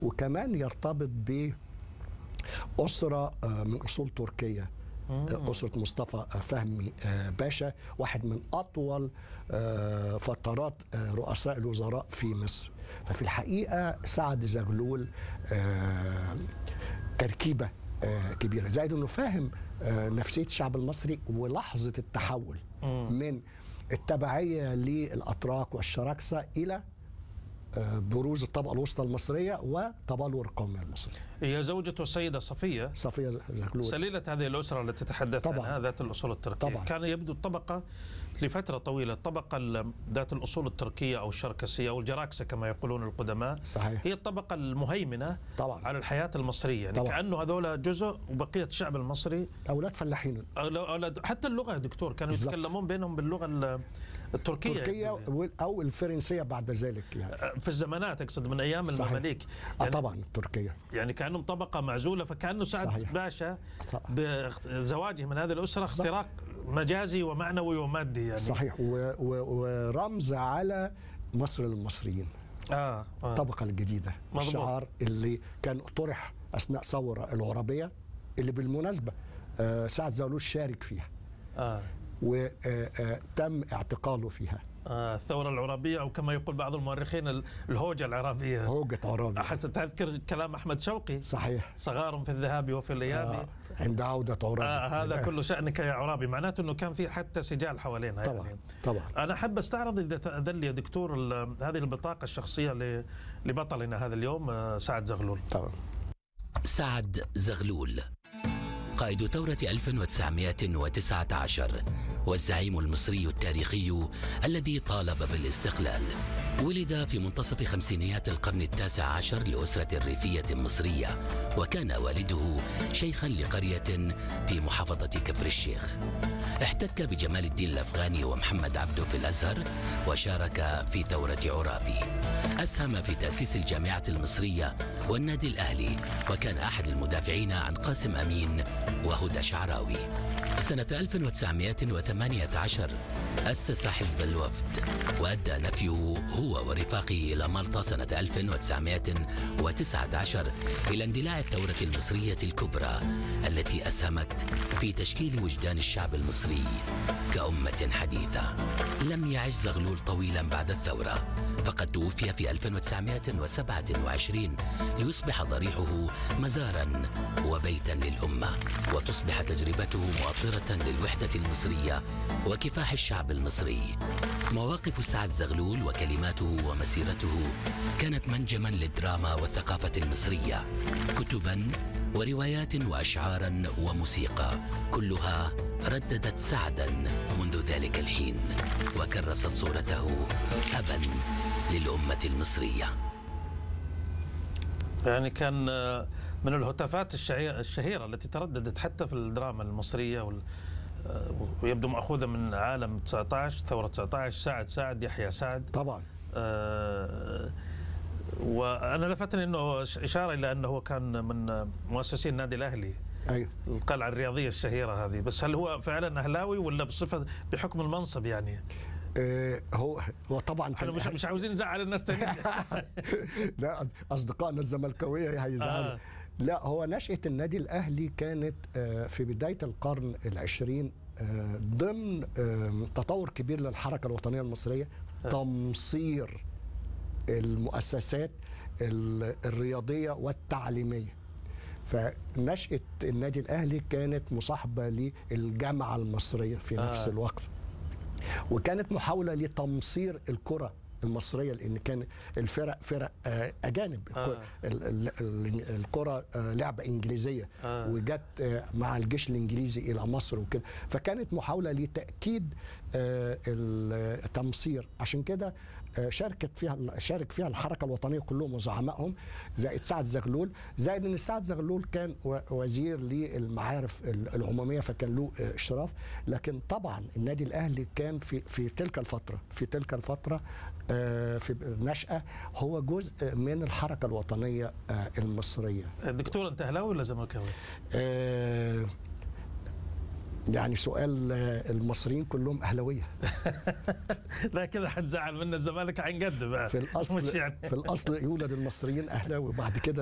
وكمان يرتبط ب أسرة آه، من أصول تركية آه، أسرة مصطفى فهمي آه، باشا واحد من أطول آه، فترات آه، رؤساء الوزراء في مصر ففي الحقيقة سعد زغلول آه، تركيبة آه، كبيرة زائد أنه فاهم آه، نفسية الشعب المصري ولحظة التحول من التبعية للأتراك والشراكسة إلى آه، بروز الطبقة الوسطى المصرية وتبلور القومية المصرية هي زوجته السيدة صفية صفية زغلول سليلة هذه الأسرة التي تحدث طبعاً. عنها ذات الأصول التركية طبعاً. كان يبدو الطبقة لفترة طويلة الطبقة ال- ذات الأصول التركية أو الشركسية أو الجراكسة كما يقولون القدماء صحيح هي الطبقة المهيمنة طبعا على الحياة المصرية يعني طبعاً. كأنه هذول جزء وبقية الشعب المصري أولاد فلاحين أو- أو- حتى اللغة يا دكتور كانوا بالضبط. يتكلمون بينهم باللغة ال- التركية تركيا يعني. أو الفرنسية بعد ذلك يعني في الزمانات أقصد من أيام صحيح. المماليك آه يعني, طبعا تركيا يعني كأنهم طبقة معزولة فكأنه سعد صحيح. باشا صح- بزواجه من هذه الأسرة بالضبط. اختراق مجازي ومعنوي ومادي يعني صحيح و- و- ورمز على مصر للمصريين آه, آه. الطبقة الجديدة مظبوط. الشعار اللي كان طرح أثناء ثورة العربية اللي بالمناسبة آه، سعد زغلول شارك فيها آه. وتم اعتقاله فيها آه. الثورة العربية أو كما يقول بعض المؤرخين ال- الهوجة العربية هوجة عرابي حتى تذكر كلام أحمد شوقي صحيح صغار في الذهاب وفي الإياب آه، عند عودة عرابي آه هذا كل شأنك يا عرابي معناته أنه كان في حتى سجال حوالينا طبعا يعني. طبعا أنا أحب أستعرض إذا تأذن لي يا دكتور ال- هذه البطاقة الشخصية ل- لبطلنا هذا اليوم آه، سعد زغلول طبعا سعد زغلول قائد ثورة 1919 والزعيم المصري التاريخي الذي طالب بالاستقلال ولد في منتصف خمسينيات القرن التاسع عشر لأسرة ريفية مصرية وكان والده شيخا لقرية في محافظة كفر الشيخ احتك بجمال الدين الأفغاني ومحمد عبده في الأزهر وشارك في ثورة عرابي أسهم في تأسيس الجامعة المصرية والنادي الأهلي وكان أحد المدافعين عن قاسم أمين وهدى شعراوي سنة 1918 أسس حزب الوفد وأدى نفيه هو ورفاقه إلى مالطا سنة 1919 إلى اندلاع الثورة المصرية الكبرى التي أسهمت في تشكيل وجدان الشعب المصري كأمة حديثة لم يعش زغلول طويلا بعد الثورة فقد توفي في 1927 ليصبح ضريحه مزارا وبيتا للأمة وتصبح تجربته مؤطرة للوحدة المصرية وكفاح الشعب المصري مواقف سعد زغلول وكلماته ومسيرته كانت منجما للدراما والثقافة المصرية كتبا وروايات وأشعارا وموسيقى كلها رددت سعدا منذ ذلك الحين وكرست صورته أبا للأمة المصرية يعني كان آه، من الهتافات الشهي- الشهيرة التي ترددت حتى في الدراما المصرية وال- آه، ويبدو مأخوذة من عالم 19 ثورة 19 سعد سعد يحيى سعد طبعا آه، وأنا لفتني أنه ش- إشارة إلى أنه كان من مؤسسي النادي الأهلي ايوه القلعة الرياضية الشهيرة هذه بس هل هو فعلا أهلاوي ولا بصفة بحكم المنصب يعني آه، هو هو طبعا احنا كان مش مش عاوزين نزعل الناس تاني لا أص- اصدقائنا الزملكاويه هيزعلوا آه. لا هو نشأة النادي الأهلي كانت آه، في بداية القرن العشرين آه، ضمن آه، تطور كبير للحركة الوطنية المصرية تمصير المؤسسات ال- الرياضية والتعليمية فنشأة النادي الأهلي كانت مصاحبة للجامعة المصرية في نفس آه. الوقت وكانت محاولة لتمصير الكرة المصرية لأن كان الفرق فرق آه، أجانب آه. ال- ال- ال- الكرة آه، لعبة إنجليزية آه. وجت آه، مع الجيش الإنجليزي إلى مصر وكده فكانت محاولة لتأكيد آه، التمصير عشان كده آه، شاركت فيها شارك فيها الحركة الوطنية كلهم وزعمائهم زائد سعد زغلول زائد ان سعد زغلول كان و- وزير للمعارف ال- العمومية فكان له آه، اشراف لكن طبعا النادي الاهلي كان في في تلك الفترة في تلك الفترة آه، في النشأة هو جزء من الحركة الوطنية آه، المصرية دكتور انت اهلاوي ولا زملكاوي؟ آه، يعني سؤال آه، المصريين كلهم اهلاويه لا كذا حتزعل منا الزمالك عن قد بقى في الاصل مش يعني في الاصل يولد المصريين اهلاوي وبعد كده